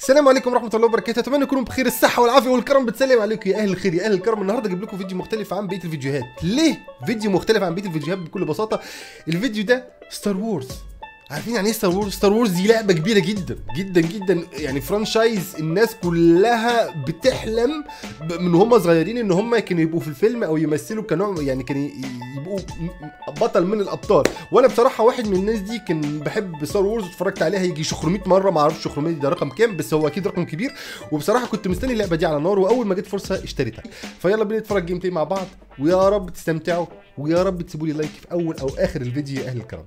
السلام عليكم ورحمه الله وبركاته اتمنى تكونوا بخير الصحه والعافيه والكرم بتسلم عليكم يا اهل الخير يا اهل الكرم النهارده اجيب لكم فيديو مختلف عن بقيه الفيديوهات ليه فيديو مختلف عن بقيه الفيديوهات بكل بساطه الفيديو ده ستار وورز عارفين يعني ايه ستار وورز ستار وورز دي لعبه كبيره جدا جدا جدا يعني فرانشايز الناس كلها بتحلم ب- من هم صغيرين ان هم كانوا يبقوا في الفيلم او يمثلوا كنوع يعني كانوا ي- يبقوا م- بطل من الابطال وانا بصراحه واحد من الناس دي كان بحب ستار وورز اتفرجت عليها يجي 600 مره ما اعرفش 600 ده رقم كام بس هو اكيد رقم كبير وبصراحه كنت مستني اللعبه دي على نار واول ما جت فرصه اشتريتها فيلا بينا نتفرج جيم بلاي مع بعض ويا رب تستمتعوا ويا رب تسيبوا لي لايك في اول او اخر الفيديو يا اهل الكرام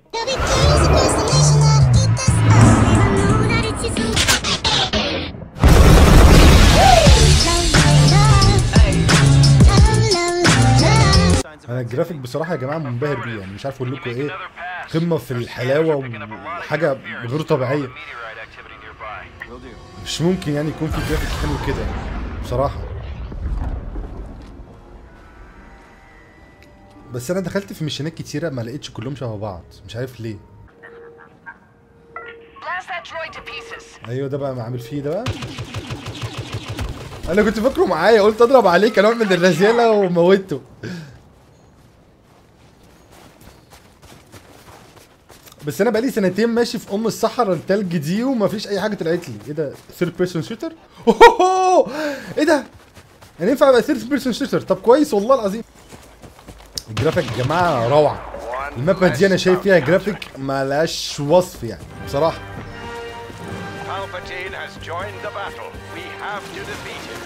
انا الجرافيك بصراحه يا جماعه منبهر بيه يعني مش عارف اقول لكم ايه قمه في الحلاوه وحاجه غير طبيعيه مش ممكن يعني يكون في جرافيك حلو كده بصراحه بس انا دخلت في ميشنات كتيره ما لقيتش كلهم شبه بعض مش عارف ليه Blast that droid to pieces. ايوه ده بقى عامل فيه ده بقى انا كنت فاكره معايا قلت اضرب عليه كنوع من الرزاله وموته بس انا بقالي سنتين ماشي في ام الصحراء التلج دي ومفيش اي حاجه طلعت لي ايه ده ثيرد بيرسون شوتر ايه ده يعني ينفع ابقى ثيرد بيرسون شوتر طب كويس والله العظيم الجرافيك يا جماعه روعه المابا دي انا شايف فيها جرافيك ملهاش وصف يعني بصراحه Palpatine has joined the battle. We have to defeat him.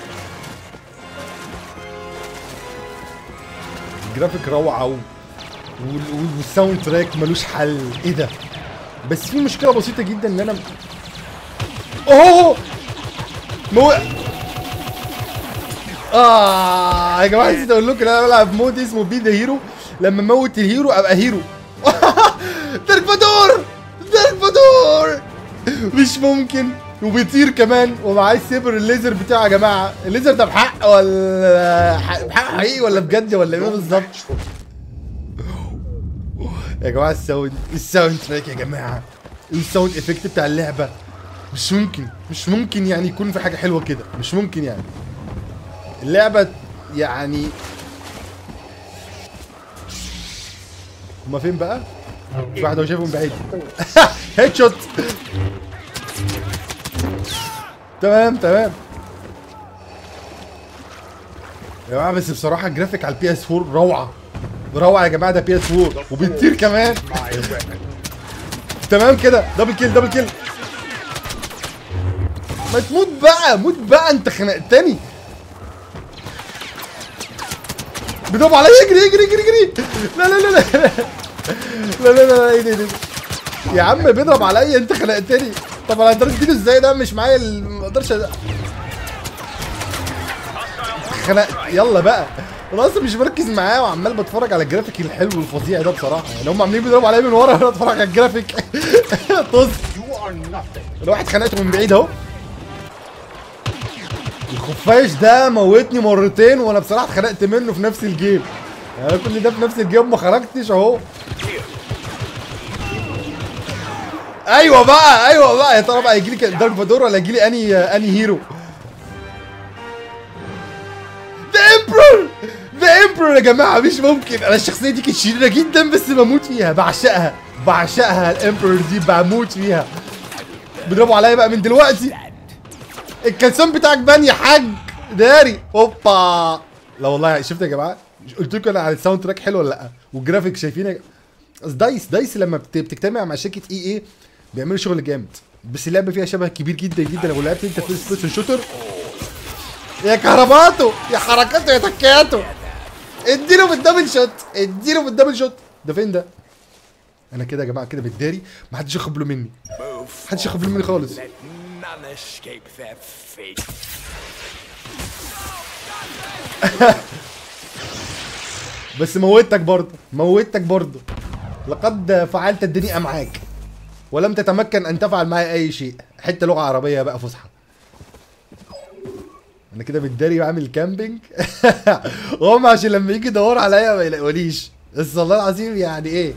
الجرافيك روعه و... وال- وال- والساوند تراك ملوش حل ايه ده بس في مشكله بسيطه جدا ان انا اوه مو اه يا جماعه نسيت اقول لكم ان انا بلعب مود اسمه بي ذا هيرو لما اموت الهيرو ابقى هيرو دارك فادور دارك فادور مش ممكن وبيطير كمان ومعاه السيبر الليزر بتاعه يا جماعه الليزر ده بحق ولا ح- بحق حقيقي ولا بجد ولا ايه بالظبط يا جماعه الساوند الساوند تراك يا جماعه الساوند افكت بتاع اللعبه مش ممكن مش ممكن يعني يكون في حاجه حلوه كده مش ممكن يعني اللعبه يعني هما فين بقى؟ في واحد هو شايفهم بعيد هيد شوت تمام تمام يا جماعه بس بصراحه الجرافيك على البي اس 4 روعه روعه يا جماعه ده بي اس 4 وبيطير كمان تمام كده دبل كيل دبل كيل ما تموت بقى موت بقى انت خنقتني بيضرب عليا يجري يجري يجري يجري لا لا لا لا لا لا لا ايه ده ايه ده يا عم بيضرب عليا انت خنقتني طب انا هقدر اديله ازاي ده مش معايا ال- ما اقدرش أ- خنق يلا بقى انا اصلا مش مركز معاه وعمال بتفرج على الجرافيك الحلو الفظيع ده بصراحه يعني هم عاملين بيضربوا عليا من ورا وانا بتفرج على الجرافيك طز الواحد خنقته من بعيد اهو الخفاش ده موتني مرتين وانا بصراحه اتخنقت منه في نفس الجيم يعني انا كل ده في نفس الجيم ما خرجتش اهو ايوه بقى ايوه بقى يا ترى بقى يجي لي دارك فادور ولا يجي لي اني اني هيرو ذا امبرور ذا امبرور يا جماعه مش ممكن انا الشخصيه دي كانت شريره جدا بس بموت فيها بعشقها بعشقها الامبرور دي بموت فيها بيضربوا عليا بقى من دلوقتي الكلسون بتاعك بان يا حاج داري اوبا لا والله شفت يا جماعه قلت لكم انا على الساوند تراك حلو ولا لا والجرافيك شايفين يا ج- أصل دايس دايس لما بت- بتجتمع مع شركه اي اي بيعملوا شغل جامد بس اللعبه فيها شبه كبير جدا جدا لو لعبت انت فيرست بيرسون شوتر يا كهرباته يا حركاته يا تكاته اديله بالدبل شوت اديله بالدبل شوت ده فين ده؟ انا كده يا جماعه كده متداري محدش ياخد باله مني محدش ياخد باله مني خالص None escape their fate. بس موتك برضه موتك برضه لقد فعلت الدنيا معاك ولم تتمكن ان تفعل معي اي شيء حتى لغه عربيه بقى فصحى انا كده متداري بعمل كامبينج هم عشان لما يجي يدوروا عليا ما يلاقونيش بس والله العظيم يعني ايه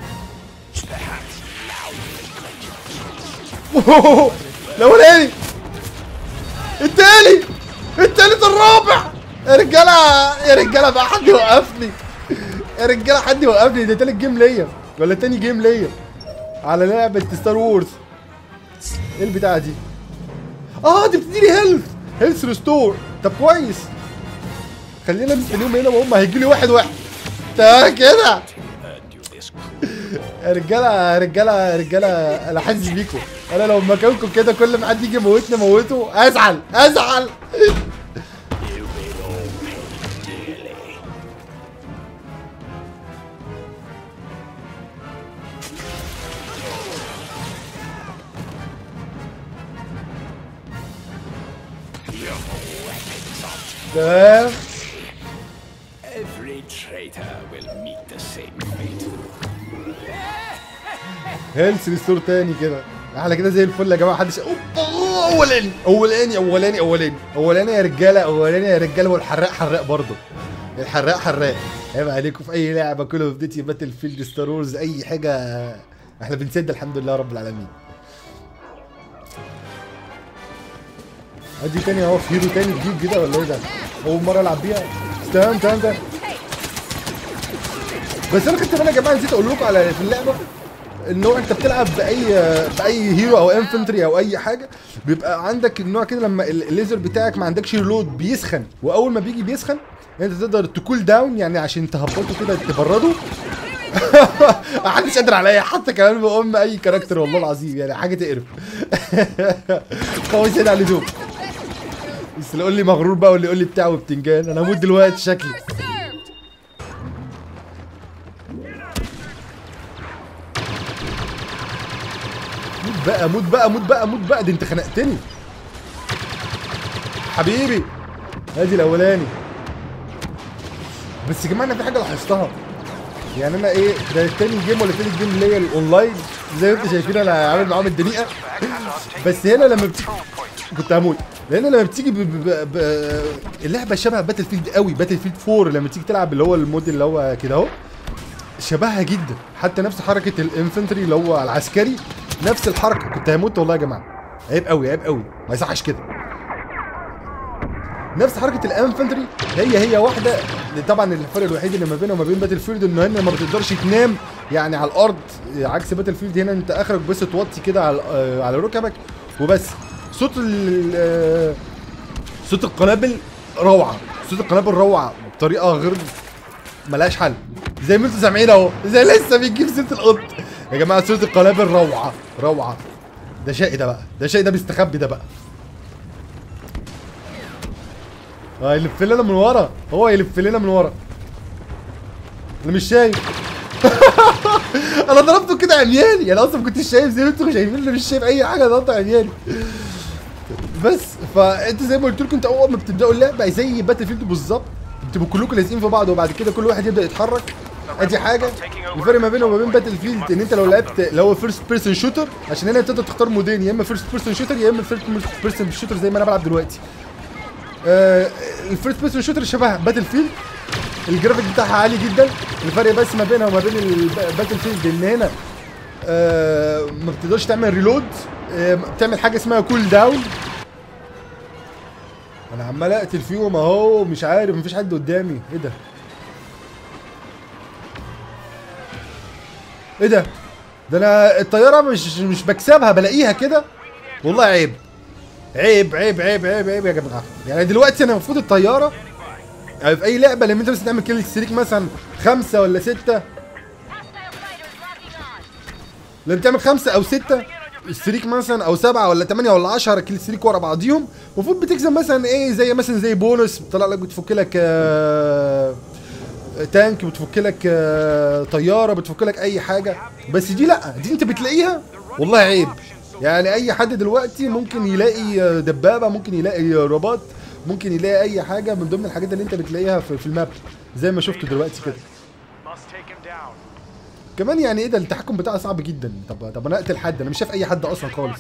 الاولاني التاني التالت الرابع يا رجاله يا رجاله بقى حد يوقفني يا رجاله حد يوقفني ده تالت جيم ليا ولا تاني جيم ليا على لعبه ستار وورز ايه البتاعه دي اه دي بتديني هيلث هيلث ريستور طب كويس خلينا مستنيهم هنا وهم هيجي لي واحد واحد تا كده يا رجاله يا رجاله يا رجاله انا حاسس بيكم انا لو مكانكم كده كل ما حد يجي يموتني موته ازعل ازعل تمام Every traitor will meet the same fate. هيلث ريستور تاني كده احنا كده زي الفل يا جماعه محدش اوبا اولاني اولاني اولاني اولاني اولاني يا رجاله اولاني يا رجاله والحراق حراق برضه الحراق حراق عيب عليكم في اي لعبه كل اوف ديوتي باتل فيلد ستار وورز اي حاجه احنا بنسد الحمد لله رب العالمين ادي تاني اهو في هيرو تاني جديد كده ولا ايه ده؟ اول مره العب بيها تمام تمام تمام بس انا كنت انا يا جماعه نسيت اقول لكم على في اللعبه ان هو انت بتلعب باي باي هيرو او انفنتري او اي حاجه بيبقى عندك النوع كده لما ال- الليزر بتاعك ما عندكش ريلود بيسخن واول ما بيجي بيسخن انت تقدر تكول داون يعني عشان تهبطه كده تبرده محدش قادر عليا حتى كمان بأم اي كاركتر والله العظيم يعني حاجه تقرف قوي زياده على اللزوم بس اللي يقول لي مغرور بقى واللي يقول لي بتاع وبتنجان انا هموت دلوقتي شكلي موت بقى موت بقى موت بقى موت بقى دي انت خنقتني حبيبي ادي الاولاني بس يا جماعه انا في حاجه لاحظتها يعني انا ايه ده تاني جيم ولا تالت جيم ليا الاونلاين زي ما انتم شايفين انا عامل معاهم الدنيئه بس هنا لما بت... كنت هموت لان لما بتيجي ب... ب... ب... اللعبه شبه باتل فيلد قوي باتل فيلد 4 لما تيجي تلعب اللي هو المود اللي هو كده اهو شبهها جدا حتى نفس حركه الانفنتري اللي هو العسكري نفس الحركه كنت هموت والله يا جماعه عيب قوي عيب قوي ما يصحش كده نفس حركه الانفنتري هي هي واحده طبعا الفرق الوحيد اللي ما بينها وما بين باتل فيلد انه هنا ما بتقدرش تنام يعني على الارض عكس باتل فيلد هنا انت اخرك بس توطي كده على آه، على ركبك وبس صوت ال آه، صوت القنابل روعه صوت القنابل روعه بطريقه غير ملهاش حل زي ما انتم سامعين اهو زي لسه بيجيب سيره القط يا جماعه صوت القنابل روعه روعه ده شيء ده بقى ده شيء ده بيستخبي ده بقى اه يلف لنا من ورا هو يلف لنا من ورا انا مش شايف انا ضربته كده عمياني انا اصلا ما كنتش شايف زي ما انتم شايفين انا مش شايف اي حاجه ضربته عمياني بس فانت زي ما قلت لكم انت اول ما بتبداوا اللعبه زي باتل فيلد بالظبط بتبقوا كلكم لازقين في بعض وبعد كده كل واحد يبدا يتحرك ادي حاجه الفرق ما بينه وما بين باتل فيلد ان انت لو لعبت اللي هو فيرست بيرسون شوتر عشان هنا تقدر تختار مودين يا اما فيرست بيرسون شوتر يا اما فيرست بيرسون شوتر زي ما انا بلعب دلوقتي آه الفيرست بيرسون شوتر شبه باتل فيلد الجرافيك بتاعها عالي جدا الفرق بس ما بينها وما بين الباتل فيلد ان هنا آه ما بتقدرش تعمل ريلود آه بتعمل حاجه اسمها كول داون انا عمال اقتل فيهم اهو مش عارف مفيش حد قدامي ايه ده ايه ده ده انا الطياره مش مش بكسبها بلاقيها كده والله عيب عيب عيب عيب عيب عيب يا جماعه يعني دلوقتي انا المفروض الطياره يعني في اي لعبه لما انت بس تعمل كيل ستريك مثلا خمسه ولا سته لما تعمل خمسه او سته ستريك مثلا او سبعه ولا ثمانيه ولا 10 كيل ستريك ورا بعضيهم المفروض بتكسب مثلا ايه زي مثلا زي بونص بتطلع لك بتفك لك آه تانك بتفك لك آه طياره بتفك لك اي حاجه بس دي لا دي انت بتلاقيها والله عيب يعني اي حد دلوقتي ممكن يلاقي آه، دبابه ممكن يلاقي آه، رباط ممكن يلاقي اي حاجه من ضمن الحاجات اللي انت بتلاقيها في, في الماب زي ما شفت دلوقتي كده Must take him down. كمان يعني ايه ده التحكم بتاعها صعب جدا طب طب انا اقتل حد انا مش شايف اي حد اصلا خالص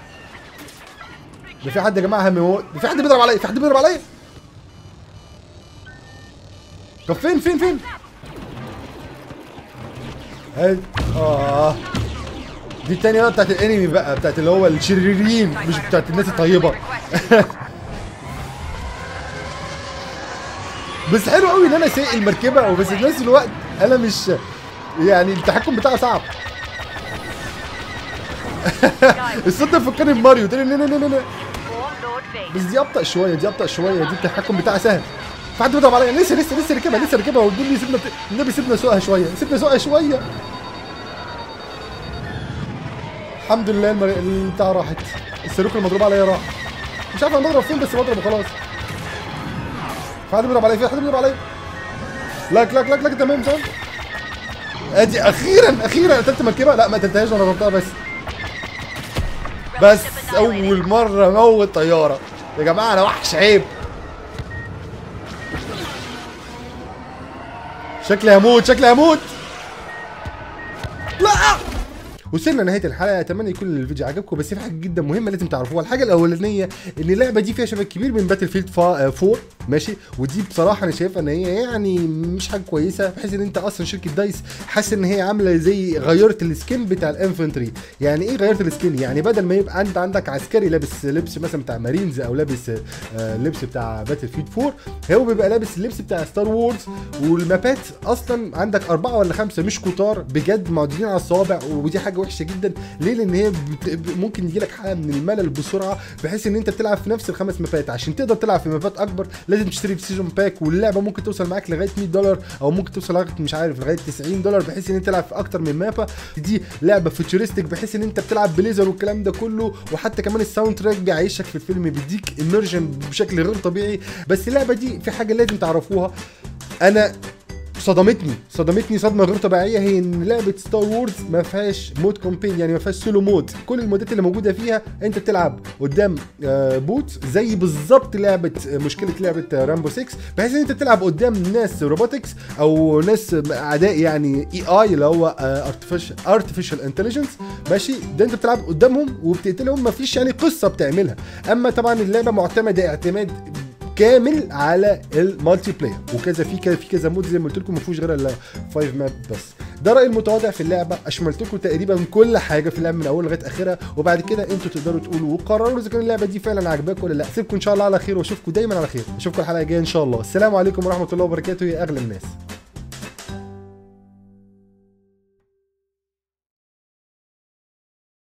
ده في حد يا جماعه هموت ده في حد بيضرب عليا في حد بيضرب عليا طب فين فين فين هاي اه دي التانية بقى بتاعت الانمي بقى بتاعت اللي هو الشريرين مش بتاعت الناس الطيبة بس حلو قوي ان انا سايق المركبه وبس في نفس الوقت انا مش يعني التحكم بتاعها صعب الصوت ده فكرني بماريو ده لا لا لا لا Form Lord Vader. بس دي ابطا شويه دي ابطا شويه دي التحكم بتاعها سهل في حد بيضرب عليا لسه لسه لسه راكبها لسه راكبها وتقول لي سيبنا النبي سيبنا سوقها شويه سيبنا سوقها شويه الحمد لله المر... البتاع راحت الصاروخ المضروب عليا راح مش عارف انا بضرب فين بس بضرب وخلاص في حد بيضرب عليا في حد بيضرب عليا لاك لاك لاك لاك تمام صح ادي اخيرا اخيرا قتلت مركبه لا ما قتلتهاش انا ضربتها بس بس اول مره موت طياره يا جماعه انا وحش عيب شكلي هموت شكلي هموت لا وصلنا نهايه الحلقه اتمنى يكون الفيديو عجبكم بس في حاجه جدا مهمه لازم تعرفوها الحاجه الاولانيه ان اللعبه دي فيها شبه كبير من باتل فيلد 4 ماشي ودي بصراحه انا شايفها ان هي يعني مش حاجه كويسه بحيث ان انت اصلا شركه دايس حاسس ان هي عامله زي غيرت السكين بتاع الانفنتري يعني ايه غيرت السكين يعني بدل ما يبقى انت عندك عسكري لابس لبس مثلا بتاع مارينز او لابس آه لبس بتاع باتل فيلد 4 هو بيبقى لابس اللبس بتاع ستار وورز والمابات اصلا عندك اربعه ولا خمسه مش كتار بجد معدودين على الصوابع ودي حاجه وحشه جدا ليه لان هي بت... ب- ممكن يجي لك حاله من الملل بسرعه بحيث ان انت بتلعب في نفس الخمس مابات عشان تقدر تلعب في مابات اكبر لازم تشتري في سيزون باك واللعبه ممكن توصل معاك لغايه 100 دولار او ممكن توصل لغايه مش عارف لغايه 90 دولار بحيث ان انت تلعب في اكتر من مابا دي لعبه فيوتشرستك بحيث ان انت بتلعب بليزر والكلام ده كله وحتى كمان الساوند تراك بيعيشك في الفيلم بيديك اميرجن بشكل غير طبيعي بس اللعبه دي في حاجه لازم تعرفوها انا صدمتني صدمتني صدمه غير طبيعيه هي ان لعبه ستار وورز ما فيهاش مود كومبين يعني ما فيهاش سولو مود كل المودات اللي موجوده فيها انت بتلعب قدام آه، بوت زي بالظبط لعبه آه، مشكله لعبه آه، رامبو 6 بحيث ان انت بتلعب قدام ناس روبوتكس او ناس اعداء يعني اي اي اللي هو ارتفيشال انتليجنس ماشي ده انت بتلعب قدامهم وبتقتلهم ما فيش يعني قصه بتعملها اما طبعا اللعبه معتمده اعتماد كامل على المالتي بلاير وكذا في كذا في كذا مود زي ما قلت لكم ما فيهوش غير ال 5 ماب بس ده رايي المتواضع في اللعبه اشملت لكم تقريبا كل حاجه في اللعبه من اول لغايه اخرها وبعد كده انتوا تقدروا تقولوا وقرروا اذا كان اللعبه دي فعلا عجباكم ولا لا اسيبكم ان شاء الله على خير واشوفكم دايما على خير اشوفكم الحلقه الجايه ان شاء الله السلام عليكم ورحمه الله وبركاته يا اغلى الناس